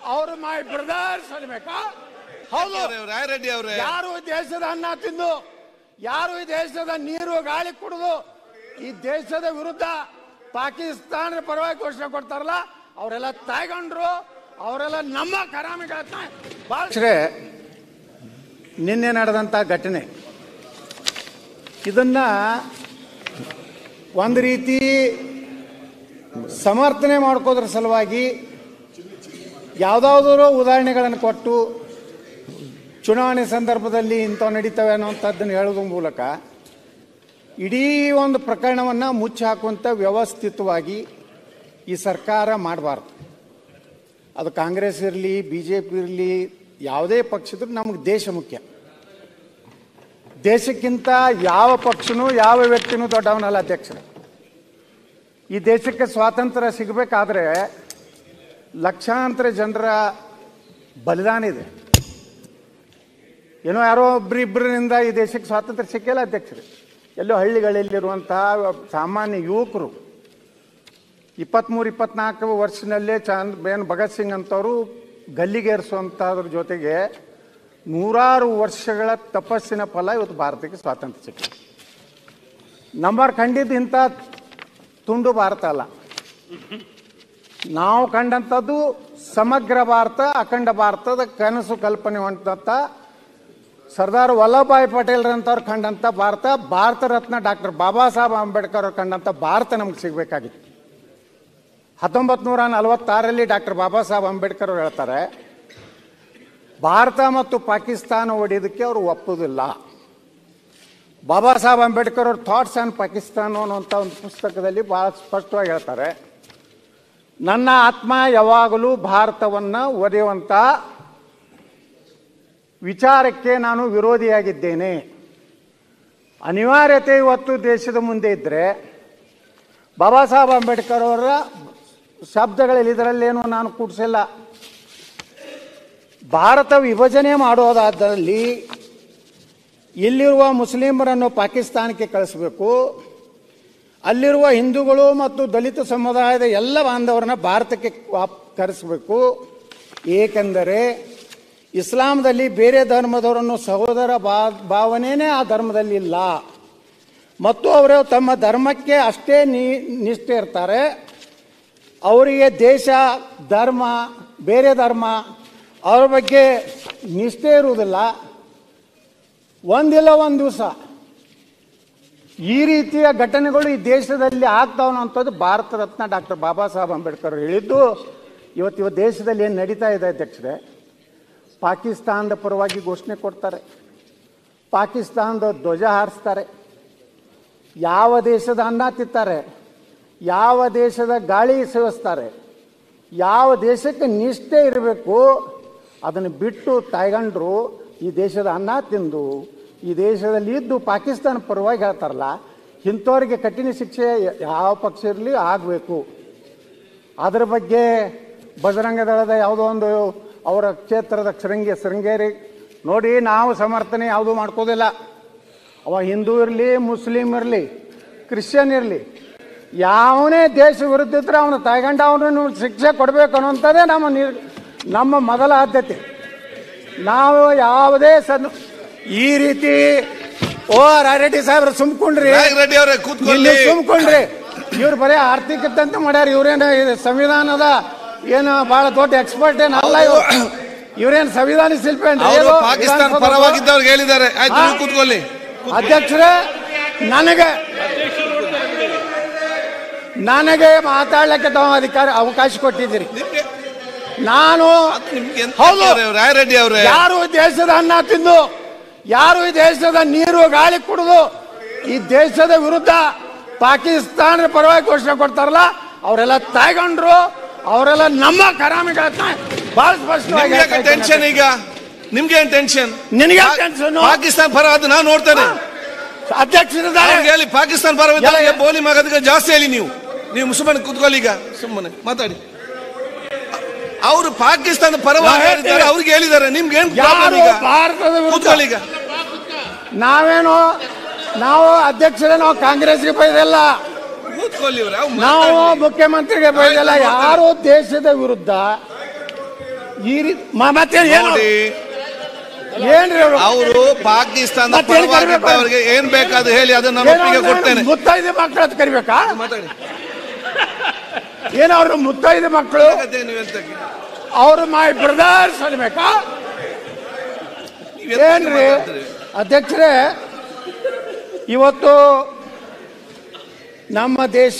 ಅವರು my brothers ಅನ್ಬೇಕಾ ಹೌದು ರಾಯರೆಡ್ಡಿ ಅವರೇ ಯಾರು ಈ ದೇಶದ ಅನ್ನ ತಿಂದು ಯಾರು ಈ ದೇಶದ ನೀರು ಗಾಳಿ ಕುಡಿದು ಈ ದೇಶದ ವಿರುದ್ಧ ಪಾಕಿಸ್ತಾನ ಪರವಾಗಿ ಘೋಷಣೆ ಕೊಡ್ತಾರಲ್ಲ ಅವರೆಲ್ಲ ತಾಯ್ಗೊಂಡ್ರು ಅವರೆಲ್ಲ ನಮ್ಮ ಕರಾಮಿಗಳನ್ನ ಭಾಳ ನಿನ್ನೆ ನಡೆದಂತ ಘಟನೆ ಇದನ್ನ ಒಂದು ರೀತಿ ಸಮರ್ಥನೆ ಮಾಡ್ಕೋದ್ರ ಸಲುವಾಗಿ ಯಾವುದಾದ್ರೂ ಉದಾಹರಣೆಗಳನ್ನು ಕೊಟ್ಟು ಚುನಾವಣೆ ಸಂದರ್ಭದಲ್ಲಿ ಇಂಥವು ನಡೀತವೆ ಅನ್ನೋಂಥದ್ದನ್ನು ಹೇಳೋದ್ರ ಮೂಲಕ ಇಡೀ ಒಂದು ಪ್ರಕರಣವನ್ನು ಮುಚ್ಚಿ ಹಾಕುವಂಥ ವ್ಯವಸ್ಥಿತವಾಗಿ ಈ ಸರ್ಕಾರ ಮಾಡಬಾರ್ದು ಅದು ಕಾಂಗ್ರೆಸ್ ಇರಲಿ ಬಿ ಜೆ ಪಿ ಇರಲಿ ಯಾವುದೇ ಪಕ್ಷದ್ರು ನಮಗೆ ದೇಶ ಮುಖ್ಯ ದೇಶಕ್ಕಿಂತ ಯಾವ ಪಕ್ಷನೂ ಯಾವ ವ್ಯಕ್ತಿನೂ ದೊಡ್ಡವನಲ್ಲ ಅಧ್ಯಕ್ಷರು ಈ ದೇಶಕ್ಕೆ ಸ್ವಾತಂತ್ರ್ಯ ಸಿಗಬೇಕಾದ್ರೆ ಲಕ್ಷಾಂತರ ಜನರ ಬಲಿದಾನ ಇದೆ ಏನೋ ಯಾರೋ ಒಬ್ಬರಿಬ್ಬರಿಂದ ಈ ದೇಶಕ್ಕೆ ಸ್ವಾತಂತ್ರ್ಯ ಸಿಕ್ಕಿಲ್ಲ ಅಧ್ಯಕ್ಷರು ಎಲ್ಲೋ ಹಳ್ಳಿಗಳಲ್ಲಿರುವಂತಹ ಸಾಮಾನ್ಯ ಯುವಕರು ಇಪ್ಪತ್ತ್ಮೂರು ಇಪ್ಪತ್ನಾಲ್ಕು ವರ್ಷದಲ್ಲೇ ಚಾಂದ್ ಬೇನ್ ಭಗತ್ ಸಿಂಗ್ ಅಂತವರು ಗಲ್ಲಿಗೇರಿಸುವಂಥದ್ರ ಜೊತೆಗೆ ನೂರಾರು ವರ್ಷಗಳ ತಪಸ್ಸಿನ ಫಲ ಇವತ್ತು ಭಾರತಕ್ಕೆ ಸ್ವಾತಂತ್ರ್ಯ ಸಿಕ್ಕಿದೆ ನಂಬರ್ ಕಂಡಿದ್ದು ಇಂಥ ತುಂಡು ಭಾರತ ಅಲ್ಲ ನಾವು ಕಂಡಂಥದ್ದು ಸಮಗ್ರ ಭಾರತ ಅಖಂಡ ಭಾರತದ ಕನಸು ಕಲ್ಪನೆ ಹೊಂಟಂಥ ಸರ್ದಾರ್ ವಲ್ಲಭಭಾಯಿ ಪಟೇಲ್ರಂಥವ್ರು ಕಂಡಂಥ ಭಾರತ ಭಾರತ ರತ್ನ ಡಾಕ್ಟರ್ ಬಾಬಾ ಸಾಹೇಬ್ ಅಂಬೇಡ್ಕರ್ ಅವ್ರು ಕಂಡಂಥ ಭಾರತ ನಮ್ಗೆ ಸಿಗಬೇಕಾಗಿತ್ತು ಹತ್ತೊಂಬತ್ತು ನೂರ ನಲವತ್ತಾರರಲ್ಲಿ ಡಾಕ್ಟರ್ ಬಾಬಾ ಸಾಹೇಬ್ ಅಂಬೇಡ್ಕರ್ ಅವರು ಹೇಳ್ತಾರೆ ಭಾರತ ಮತ್ತು ಪಾಕಿಸ್ತಾನ ಒಡೆಯೋದಕ್ಕೆ ಅವರು ಒಪ್ಪುವುದಿಲ್ಲ ಬಾಬಾ ಸಾಹೇಬ್ ಅಂಬೇಡ್ಕರ್ ಅವ್ರ ಥಾಟ್ಸ್ ಆನ್ ಪಾಕಿಸ್ತಾನ ಅನ್ನುವಂಥ ಒಂದು ಪುಸ್ತಕದಲ್ಲಿ ಬಹಳ ಸ್ಪಷ್ಟವಾಗಿ ಹೇಳ್ತಾರೆ ನನ್ನ ಆತ್ಮ ಯಾವಾಗಲೂ ಭಾರತವನ್ನು ಒಡೆಯುವಂಥ ವಿಚಾರಕ್ಕೆ ನಾನು ವಿರೋಧಿಯಾಗಿದ್ದೇನೆ ಅನಿವಾರ್ಯತೆ ಇವತ್ತು ದೇಶದ ಮುಂದೆ ಇದ್ದರೆ ಬಾಬಾ ಸಾಹೇಬ್ ಅಂಬೇಡ್ಕರ್ ಅವರ ಶಬ್ದಗಳಲ್ಲಿ ಇದರಲ್ಲೇನು ನಾನು ಕೂಡಿಸಿಲ್ಲ ಭಾರತ ವಿಭಜನೆ ಮಾಡೋದಾದಲ್ಲಿ ಇಲ್ಲಿರುವ ಮುಸ್ಲಿಮರನ್ನು ಪಾಕಿಸ್ತಾನಕ್ಕೆ ಕಳಿಸಬೇಕು ಅಲ್ಲಿರುವ ಹಿಂದೂಗಳು ಮತ್ತು ದಲಿತ ಸಮುದಾಯದ ಎಲ್ಲ ಬಾಂಧವರನ್ನ ಭಾರತಕ್ಕೆ ವಾಪ್ ಕರೆಸಬೇಕು ಏಕೆಂದರೆ ಇಸ್ಲಾಂದಲ್ಲಿ ಬೇರೆ ಧರ್ಮದವರನ್ನು ಸಹೋದರ ಬಾ ಭಾವನೆಯೇ ಆ ಧರ್ಮದಲ್ಲಿ ಇಲ್ಲ ಮತ್ತು ಅವರು ತಮ್ಮ ಧರ್ಮಕ್ಕೆ ಅಷ್ಟೇ ನಿ ನಿಷ್ಠೆ ಇರ್ತಾರೆ ಅವರಿಗೆ ದೇಶ ಧರ್ಮ ಬೇರೆ ಧರ್ಮ ಅವ್ರ ಬಗ್ಗೆ ನಿಷ್ಠೆ ಇರುವುದಿಲ್ಲ ಒಂದಿಲ್ಲ ಒಂದು ದಿವಸ ಈ ರೀತಿಯ ಘಟನೆಗಳು ಈ ದೇಶದಲ್ಲಿ ಆಗ್ತಾವ ಅನ್ನೋಂಥದ್ದು ಭಾರತ ರತ್ನ ಡಾಕ್ಟರ್ ಬಾಬಾ ಸಾಹೇಬ್ ಅಂಬೇಡ್ಕರ್ ಹೇಳಿದ್ದು ಇವತ್ತು ಇವತ್ತು ದೇಶದಲ್ಲಿ ಏನು ನಡೀತಾ ಇದೆ ಅಧ್ಯಕ್ಷರೇ ಪಾಕಿಸ್ತಾನದ ಪರವಾಗಿ ಘೋಷಣೆ ಕೊಡ್ತಾರೆ ಪಾಕಿಸ್ತಾನದ ಧ್ವಜ ಹಾರಿಸ್ತಾರೆ ಯಾವ ದೇಶದ ಅನ್ನ ತಿತ್ತಾರೆ ಯಾವ ದೇಶದ ಗಾಳಿ ಸೇವಿಸ್ತಾರೆ ಯಾವ ದೇಶಕ್ಕೆ ನಿಷ್ಠೆ ಇರಬೇಕು ಅದನ್ನು ಬಿಟ್ಟು ತಾಯ್ಗಂಡ್ರು ಈ ದೇಶದ ಅನ್ನ ತಿಂದು ಈ ದೇಶದಲ್ಲಿ ಇದ್ದು ಪಾಕಿಸ್ತಾನ ಪರವಾಗಿ ಹೇಳ್ತಾರಲ್ಲ ಇಂಥವ್ರಿಗೆ ಕಠಿಣ ಶಿಕ್ಷೆ ಯಾವ ಪಕ್ಷ ಇರಲಿ ಆಗಬೇಕು ಅದರ ಬಗ್ಗೆ ಬಜರಂಗ ದಳದ ಯಾವುದೋ ಒಂದು ಅವರ ಕ್ಷೇತ್ರದ ಶೃಂಗೇ ಶೃಂಗೇರಿ ನೋಡಿ ನಾವು ಸಮರ್ಥನೆ ಯಾವುದೂ ಮಾಡ್ಕೋದಿಲ್ಲ ಅವ ಹಿಂದೂ ಇರಲಿ ಮುಸ್ಲಿಂ ಇರಲಿ ಕ್ರಿಶ್ಚಿಯನ್ ಇರಲಿ ಯಾವನೇ ದೇಶ ವಿರುದ್ಧ ಇದ್ರೆ ಅವನು ತಾಯ್ಗಂಡ ಅವನು ಶಿಕ್ಷೆ ಕೊಡಬೇಕು ಅನ್ನೋಂಥದ್ದೇ ನಮ್ಮ ನಿರ್ ನಮ್ಮ ಮೊದಲ ಆದ್ಯತೆ ನಾವು ಯಾವುದೇ ಸನ್ ಈ ರೀತಿ ಓ ರಾಯರೆಡ್ಡಿ ಸಾಹೇಬ್ರ ಸುಮ್ಕೊಂಡ್ರಿ ರಾಯರೆಡ್ಡಿ ಅವರೇ ಕೂತ್ಕೊಳ್ಳಿ ಇಲ್ಲಿ ಸುಮ್ಕೊಂಡ್ರಿ ಇವ್ರು ಬರೀ ಆರ್ಥಿಕತೆ ಮಾಡ್ಯಾರ ಇವ್ರೇನು ಇದು ಸಂವಿಧಾನದ ಏನು ಬಹಳ ದೊಡ್ಡ ಎಕ್ಸ್ಪರ್ಟ್ ಏನ್ ಅಲ್ಲ ಇವ್ರು ಇವ್ರೇನ್ ಸಂವಿಧಾನ ಶಿಲ್ಪಿ ಏನ್ರಿ ಅವರು ಇದು? ಪಾಕಿಸ್ತಾನ ವಿಧಾನಸೌಧ ಪರವಾಗಿದ್ದವ್ರಿಗೆ ಹೇಳಿದ್ದಾರೆ ಆಯ್ತು ಹಾ? ನೀವು ಕೂತ್ಕೊಳ್ಳಿ ಅಧ್ಯಕ್ಷರೇ ನನಗೆ ನನಗೆ ಮಾತಾಡ್ಲಿಕ್ಕೆ ತಾವು ಅಧಿಕಾರ ಅವಕಾಶ ಕೊಟ್ಟಿದ್ದೀರಿ ನಿಮ್ಗೆ ನಾನು ಅದು ನಿಮ್ಗೆ ಎಂತ ಹೌದು. ಅವ್ರೆ, ರಾಯರೆಡ್ಡಿ ಅವರೇ ಯಾರು ಈ ದೇಶದ ಅನ್ನ ತಿಂದು ಯಾರು ಈ ದೇಶದ ನೀರು ಗಾಳಿ ಕುಡಿದು ಈ ದೇಶದ ವಿರುದ್ಧ ಪಾಕಿಸ್ತಾನದ ಪರವಾಗಿ ಘೋಷಣೆ ಕೊಡ್ತಾರಲ್ಲ ಅವರೆಲ್ಲ ತಾಯ್ಗೊಂಡ್ರು ಅವರೆಲ್ಲ ನಮ್ಮ ಕರಾಮಿಗಳನ್ನ ಬಹಳ ಸ್ಪಷ್ಟವಾಗಿ ನಿಮ್ಗೆ ಹೇಳ್ತಾ ಇದ್ದೇನೆ. ಟೆನ್ಷನ್ ಈಗ ನಿಮ್ಗೆ ಏನ್ ಟೆನ್ಷನ್ ನಿನಗೆ ಟೆನ್ಷನ್ ಪಾಕಿಸ್ತಾನ ಪರ ಅದು ನಾನು ನೋಡ್ತೇನೆ ಅಧ್ಯಕ್ಷರಿದ್ದಾರೆ ಅವ್ರಿಗೆ ಹೇಳಿ ಪಾಕಿಸ್ತಾನ ಪರ ಇದ್ದವ್ರಿಗೆ ಎಲ್ಲ- ಬೋಲಿ ಮಗದಿಗೆ ಜಾಸ್ತಿ ಹೇಳಿ ನೀವು ನೀವು ಸುಮ್ಮನೆ ಕೂತ್ಕೊಳ್ಳಿ ಈಗ ಸುಮ್ಮನೆ ಮಾತಾಡಿ ಅವರು ಪಾಕಿಸ್ತಾನ ಪರವಾಗಿ ನಾವು ಹೇಳಿದ್ದಾರೆ ಹೇಳ್ತೀವಿ. ಅವ್ರಿಗೆ ಹೇಳಿದ್ದಾರೆ ನಿಮ್ಗೆ ಏನ್ ಯಾರು ಪ್ರಾಬ್ಲಮ್ ಈಗ ಭಾರತದ ವಿರುದ್ಧ ಕೂತ್ಕೊಳ್ಳಿ ಈಗ ನಾವೇನು ನಾವು ಅಧ್ಯಕ್ಷರೇ ನಾವು ಕಾಂಗ್ರೆಸ್ಗೆ ಬೈದಲ್ಲ ಕೂತ್ಕೊಳ್ಳಿ ಇವ್ರೆ, ಅವ್ರು ನಾವು ಮಾತಾಡ್ಲಿ. ಮುಖ್ಯಮಂತ್ರಿಗೆ ಬೈದಲ್ಲ ಯಾರು ದೇಶದ ವಿರುದ್ಧ ಈ ರೀತಿ ಮತ್ತೆ ಏನು ನೋಡಿ ಏನ್ರಿ ಅವ್ರು? ಅವರು ಪಾಕಿಸ್ತಾನದ ಮತ್ತೆ ಏನ್ ಕರಿಬೇಕು? ಪರವಾಗಿದ್ದವರಿಗೆ ಏನ್ ಬೇಕಾದ್ರು ಹೇಳಿ ಅದನ್ನ ನಾನು ಏನೋ ಒಪ್ಪಿಗೆ ಅವ್ರನ್ನ ಕೊಡ್ತೇನೆ ಮುತ್ತೈದೆ ಮಕ್ಕಳು ಅಂತ ಕರಿಬೇಕಾ ಮಾತಾಡಿ ಏನೋ ಅವ್ರು ಮುತ್ತೈದೆ ಮಕ್ಕಳು ಅದೇ ನೀವು ಎಂತ ಅವ್ರು ಮೈ ಬ್ರದರ್ಸ್ ಅನ್ಬೇಕಾ ನೀವು ಎಂತ ಏನ್ರಿ ಮಾತಾಡ್ತೀರಿ? ಅಧ್ಯಕ್ಷರೇ ಇವತ್ತು ನಮ್ಮ ದೇಶ